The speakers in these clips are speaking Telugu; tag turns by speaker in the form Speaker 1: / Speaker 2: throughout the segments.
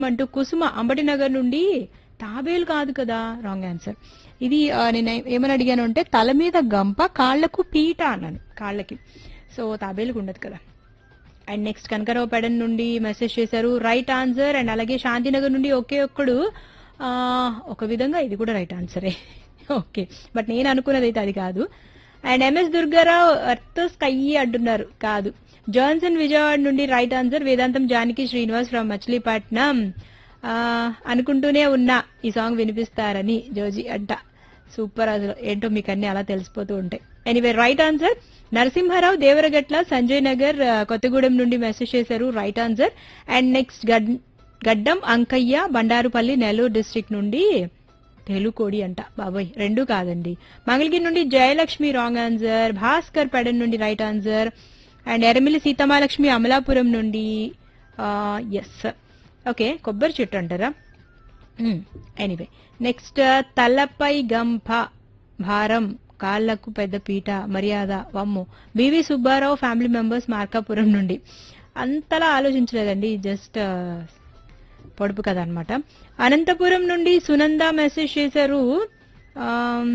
Speaker 1: అంటూ కుసుమ అంబటి నగర్ నుండి తాబేలు కాదు కదా రాంగ్ ఆన్సర్ ఇది ఆ, నేను ఏ- ఏమని అడిగాను అంటే తల మీద గంప కాళ్లకు పీట అన్నాను కాళ్ళకి సో తాబేలుకు ఉండదు కదా అండ్ నెక్స్ట్ కనకరావు పెడన్ నుండి మెసేజ్ చేశారు రైట్ ఆన్సర్ అండ్ అలాగే శాంతినగర్ నుండి ఒకే ఒక్కడు ఆ, ఒక విధంగా ఇది కూడా రైట్ ఆన్సరే ఓకే బట్ నేను అనుకున్నది అయితే అది కాదు and MS Durgarao earth sky అంటున్నారు కాదు జాన్సన్ విజయవాడ నుండి రైట్ ఆన్సర్ వేదాంతం జానకి శ్రీనివాస్ ఫ్రమ్ మచిలీపట్నం ఆ, అనుకుంటూనే ఉన్నా ఈ సాంగ్ వినిపిస్తారని జోజీ అంట సూపర్ అసలు ఏంటో మీకు అన్ని అలా తెలిసిపోతూ ఉంటాయి anyway right answer Narasimharao Devaragatla Sanjay Nagar ఆ, కొత్తగూడెం నుండి మెసేజ్ చేశారు రైట్ ఆన్సర్ అండ్ నెక్స్ట్ గడ్ గడ్డం అంకయ్య బండారుపల్లి నెల్లూరు డిస్ట్రిక్ట్ నుండి తెలుకోడి అంట బాబాయ్ రెండు కాదండి మంగళగిరి నుండి జయలక్ష్మి రాంగ్ ఆన్సర్ భాస్కర్ పెడన్ నుండి right answer and Eramili Seethamalakshmi Amalapuram నుండి ఎస్ ఓకే కొబ్బరి చెట్టు అంటారా ఎనీవే నెక్స్ట్ తలపై గంప భారం కాళ్లకు పెద్ద పీట మర్యాద వమ్ము BV Subbarao family members Markapuram నుండి అంతలా ఆలోచించలేదండి జస్ట్ పొడుపు కథ అనమాట అనంతపురం నుండి సునంద మెసేజ్ చేశారు ఆమ్,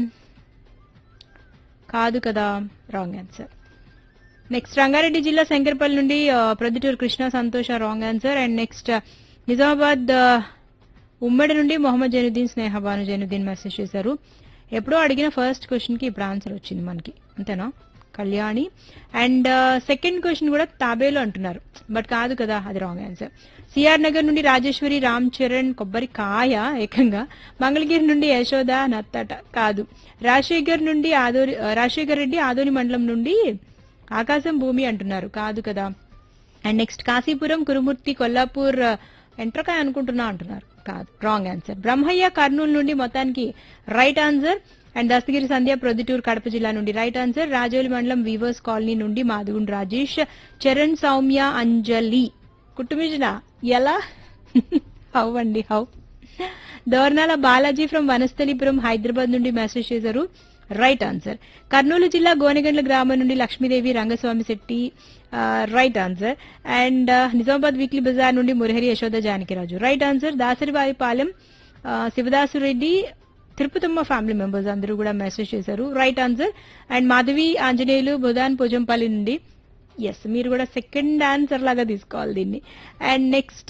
Speaker 1: కాదు కదా రాంగ్ ఆన్సర్ నెక్స్ట్ రంగారెడ్డి జిల్లా శంకర్పల్లి నుండి ఆ, Proddatur Krishna Santosha wrong answer and next Nizamabad ఆ, ఉమ్మడి నుండి మొహమ్మద్ జైనుద్దీన్ స్నేహ భాను జైనుద్దీన్ మెసేజ్ చేశారు ఎప్పుడో అడిగిన ఫస్ట్ క్వశ్చన్ కి ఇప్పుడు ఆన్సర్ వచ్చింది మనకి అంతేనా కళ్యాణి అండ్ సెకండ్ క్వశ్చన్ కూడా తాబేలు అంటున్నారు బట్ కాదు కదా అది రాంగ్ ఆన్సర్ సిఆర్ నగర్ నుండి రాజేశ్వరి రామ్ చరణ్ కొబ్బరి కాయ ఏకంగా మంగళగిరి నుండి యశోద నత్తట కాదు రాజశేఖర్ నుండి ఆదోని రాజశేఖర్ రెడ్డి ఆదోని మండలం నుండి ఆకాశం భూమి అంటున్నారు కాదు కదా అండ్ నెక్స్ట్ కాశీపురం కురుమూర్తి కొల్లాపూర్ ఎంట్రకాయ అనుకుంటున్నా అంటున్నారు కాదు రాంగ్ ఆన్సర్ బ్రహ్మయ్య కర్నూలు నుండి మొత్తానికి right answer and Dastagiri Sandhya Proddatur Kadapa జిల్లా నుండి రైట్ ఆన్సర్ రాజోలి మండలం వీవర్స్ కాలనీ నుండి మాధుగుండ్ రాజేష్ చరణ్ సౌమ్య అంజలి కుట్టుమిజన ఎలా హౌ అండి హౌ దోర్నాల బాలాజీ ఫ్రమ్ వనస్థలిపురం హైదరాబాద్ నుండి మెసేజ్ చేశారు రైట్ ఆన్సర్ కర్నూలు జిల్లా గోనెగండ్ల గ్రామం నుండి Lakshmidevi Rangaswamy Shetty right answer and Nizamabad weekly బజార్ నుండి మురహరి యశోద జానకిరాజు రైట్ ఆన్సర్ దాసరిబాయిపాలెం ఆ, శివదాసు రెడ్డి తిరుపతమ్మ ఫ్యామిలీ మెంబర్స్ అందరూ కూడా మెసేజ్ చేశారు right answer and Madhavi Anjaneyulu Budhan Poojampalli నుండి ఎస్ మీరు కూడా సెకండ్ ఆన్సర్ లాగా తీసుకోవాలి దీన్ని and next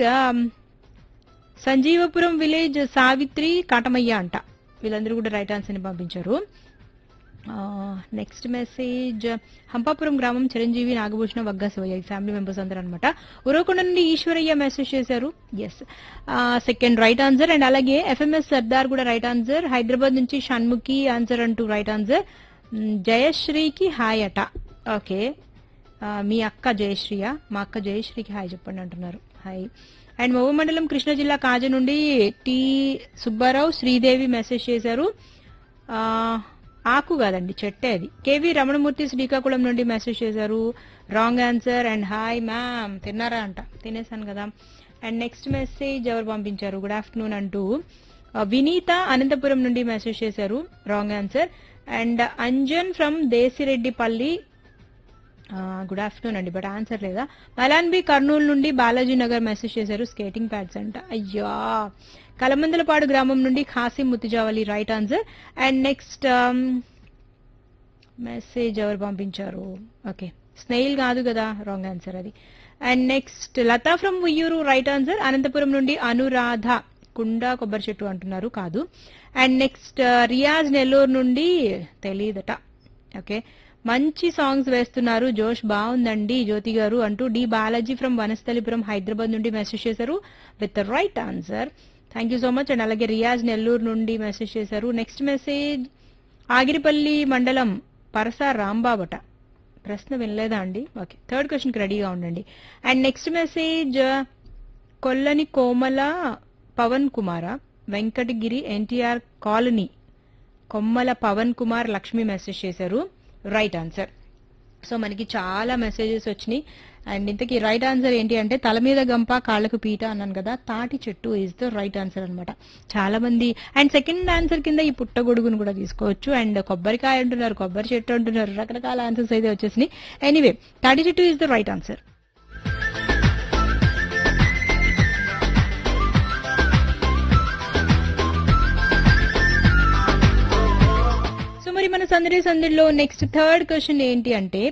Speaker 1: Sanjeevapuram village Savitri Katamaiah అంట వీళ్ళందరూ కూడా రైట్ ఆన్సర్ ని పంపించారు నెక్స్ట్ మెసేజ్ హంపాపురం గ్రామం చిరంజీవి నాగభూషణ వగ్గా శివయ్య ఈ ఫ్యామిలీ మెంబర్స్ అందరూ అనమాట ఉరవకొండ నుండి ఈశ్వరయ్య మెసేజ్ చేశారు yes second right answer and అలాగే ఎఫ్ఎంఎస్ సర్దార్ కూడా రైట్ ఆన్సర్ హైదరాబాద్ నుంచి షణ్ముఖి ఆన్సర్ అంటూ రైట్ ఆన్సర్ జయశ్రీకి హాయ్ అట ఓకే మీ అక్క జయశ్రీయ మా అక్క జయశ్రీకి హాయ్ చెప్పండి అంటున్నారు హాయ్ అండ్ మహబూబ్ మండలం కృష్ణా జిల్లా కాజ నుండి టి సుబ్బారావు శ్రీదేవి మెసేజ్ చేశారు ఆ, ఆకు కాదండి చెట్టే అది కేవి రమణమూర్తి శ్రీకాకుళం నుండి మెసేజ్ చేశారు wrong answer and hi ma'am తిన్నారా అంట తినేసాను కదా అండ్ నెక్స్ట్ మెసేజ్ ఎవరు పంపించారు గుడ్ ఆఫ్టర్నూన్ అంటూ ఆ, వినీత అనంతపురం నుండి మెసేజ్ చేశారు wrong answer and Anjan from Desireddipalli good afternoon అండి బట్ ఆన్సర్ లేదా మలాన్బి కర్నూలు నుండి బాలాజీ నగర్ మెసేజ్ చేశారు స్కేటింగ్ ప్యాడ్స్ అంట అయ్యా కలమందలపాడు గ్రామం నుండి Khasim Muthijavali right answer and next message ఎవరు పంపించారు ఓకే స్నేహిల్ కాదు కదా రాంగ్ ఆన్సర్ అది and next Latha from Uyyuru right answer Anantapur నుండి అనురాధ కుండా కొబ్బరి చెట్టు అంటున్నారు కాదు అండ్ నెక్స్ట్ రియాజ్ నెల్లూరు నుండి తెలియదట ఓకే మంచి సాంగ్స్ వేస్తున్నారు జోష్ బాగుందండి జ్యోతి గారు అంటూ డి బాలాజీ ఫ్రమ్ వనస్థలిపురం హైదరాబాద్ నుండి మెసేజ్ చేశారు with right answer thank you so much and అలాగే రియాజ్ నెల్లూరు నుండి మెసేజ్ చేశారు నెక్స్ట్ మెసేజ్ ఆగిరిపల్లి మండలం పరస రాంబాబట ప్రశ్న వినలేదా అండి ఓకే థర్డ్ క్వశ్చన్కి రెడీగా ఉండండి and next message Kollani Komala Pavan Kumara Venkatagiri NTR colony Kommala Pavan Kumar Lakshmi message చేశారు రైట్ ఆన్సర్ సో మనకి చాలా మెసేజెస్ వచ్చినాయి అండ్ ఇంతకీ రైట్ ఆన్సర్ ఏంటి అంటే తల మీద గంప కాళ్ళకు పీట అన్నాను కదా తాటి చెట్టు ఇస్ ద రైట్ ఆన్సర్ అనమాట చాలా మంది అండ్ సెకండ్ ఆన్సర్ కింద ఈ పుట్టగొడుగును కూడా తీసుకోవచ్చు అండ్ కొబ్బరికాయ అంటున్నారు కొబ్బరి చెట్టు అంటున్నారు రకరకాల ఆన్సర్స్ అయితే వచ్చేసినాయి ఎనీవే తాటి చెట్టు ఇస్ ద రైట్ ఆన్సర్ మరి మన సందడి సందడిలో నెక్స్ట్ థర్డ్ క్వశ్చన్ ఏంటి అంటే